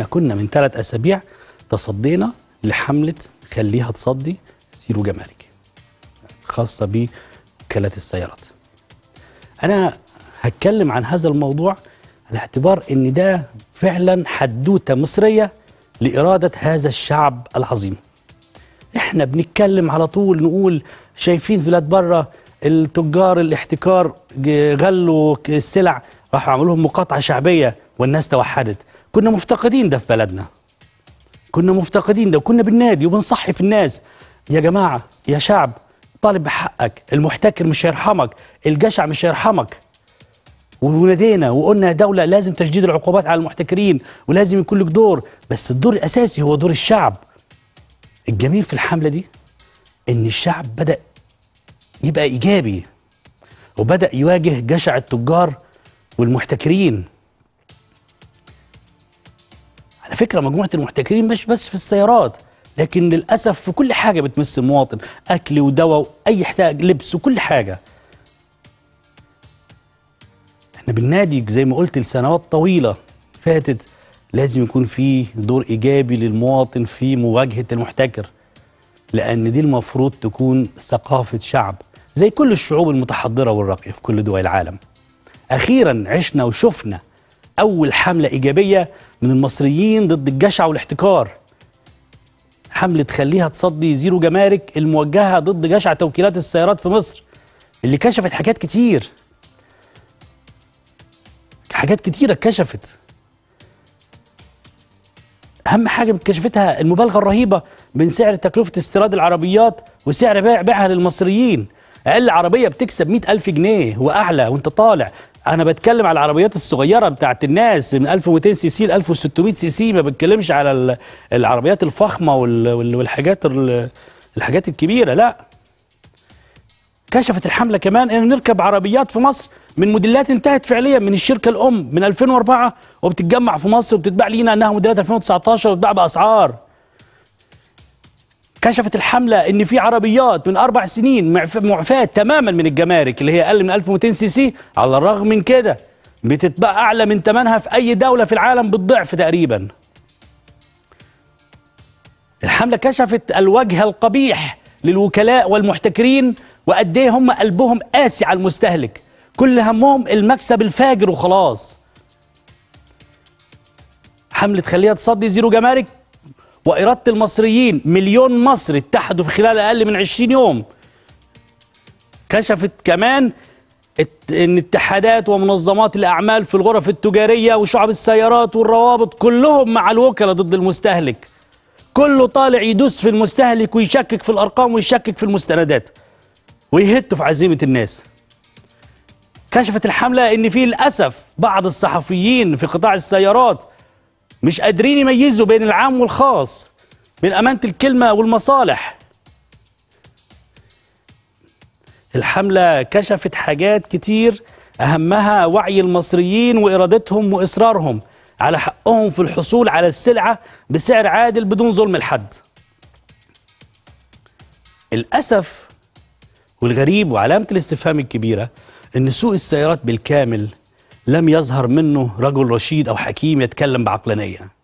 احنا كنا من ثلاث اسابيع تصدينا لحمله خليها تصدي زيرو جمارك خاصه بوكالات السيارات انا هتكلم عن هذا الموضوع على اعتبار ان ده فعلا حدوته مصريه لاراده هذا الشعب العظيم احنا بنتكلم على طول نقول شايفين بلاد بره التجار الاحتكار ج- غلوا ك- السلع راحوا عملوا لهم مقاطعه شعبيه والناس توحدت كنا مفتقدين ده في بلدنا كنا مفتقدين ده وكنا بالنادي وبنصحي في الناس يا جماعه يا شعب طالب بحقك المحتكر مش هيرحمك الجشع مش هيرحمك ونادينا وقلنا يا دولة لازم تشديد العقوبات على المحتكرين ولازم يكون لك دور بس الدور الأساسي هو دور الشعب الجميل في الحملة دي إن الشعب بدأ يبقى إيجابي وبدأ يواجه جشع التجار والمحتكرين على فكرة مجموعة المحتكرين مش بس في السيارات لكن للأسف في كل حاجة بتمس المواطن أكل ودواء وأي احتاج لبس وكل حاجة احنا بالنادي زي ما قلت لسنوات طويلة فاتت لازم يكون في دور إيجابي للمواطن في مواجهة المحتكر لأن دي المفروض تكون ثقافة شعب زي كل الشعوب المتحضرة والراقية في كل دول العالم أخيرا عشنا وشفنا أول حملة إيجابية من المصريين ضد الجشع والاحتكار حملة خليها تصدي زيرو جمارك الموجهة ضد جشع توكيلات السيارات في مصر اللي كشفت حاجات كتير حاجات كتيرة اتكشفت أهم حاجة كشفتها المبالغة الرهيبة بين سعر تكلفة استيراد العربيات وسعر بيع بيعها للمصريين أقل عربية بتكسب مئة ألف جنيه وأعلى وأنت طالع أنا بتكلم على العربيات الصغيرة بتاعت الناس من 1200 سي سي ل 1600 سي سي ما بتكلمش على ال- العربيات الفخمة وال- وال- والحاجات ال- الحاجات الكبيرة لا كشفت الحملة كمان ان نركب عربيات في مصر من موديلات انتهت فعليا من الشركة الأم من 2004 وبتتجمع في مصر وبتتباع لينا انها موديلات 2019 وبتتباع بأسعار كشفت الحملة ان في عربيات من أربع سنين معف- معفاة تماما من الجمارك اللي هي أقل من 1200 سي سي على الرغم من كده بتتباع أعلى من ثمنها في أي دولة في العالم بالضعف تقريبا الحملة كشفت الوجه القبيح للوكلاء والمحتكرين وقد ايه هم قلبهم قاسي على المستهلك كل همهم المكسب الفاجر وخلاص حملة خليها تصدي زيرو جمارك وإرادة المصريين مليون مصري اتحدوا في خلال أقل من 20 يوم كشفت كمان ات- ان اتحادات ومنظمات الاعمال في الغرف التجاريه وشعب السيارات والروابط كلهم مع الوكلاء ضد المستهلك كله طالع يدوس في المستهلك ويشكك في الارقام ويشكك في المستندات ويهتوا في عزيمه الناس كشفت الحمله ان في للاسف بعض الصحفيين في قطاع السيارات مش قادرين يميزوا بين العام والخاص بين امانه الكلمه والمصالح الحملة كشفت حاجات كتير أهمها وعي المصريين وإرادتهم وإصرارهم على حقهم في الحصول على السلعة بسعر عادل بدون ظلم لحد الأسف والغريب وعلامة الاستفهام الكبيرة إن سوق السيارات بالكامل لم يظهر منه رجل رشيد أو حكيم يتكلم بعقلانية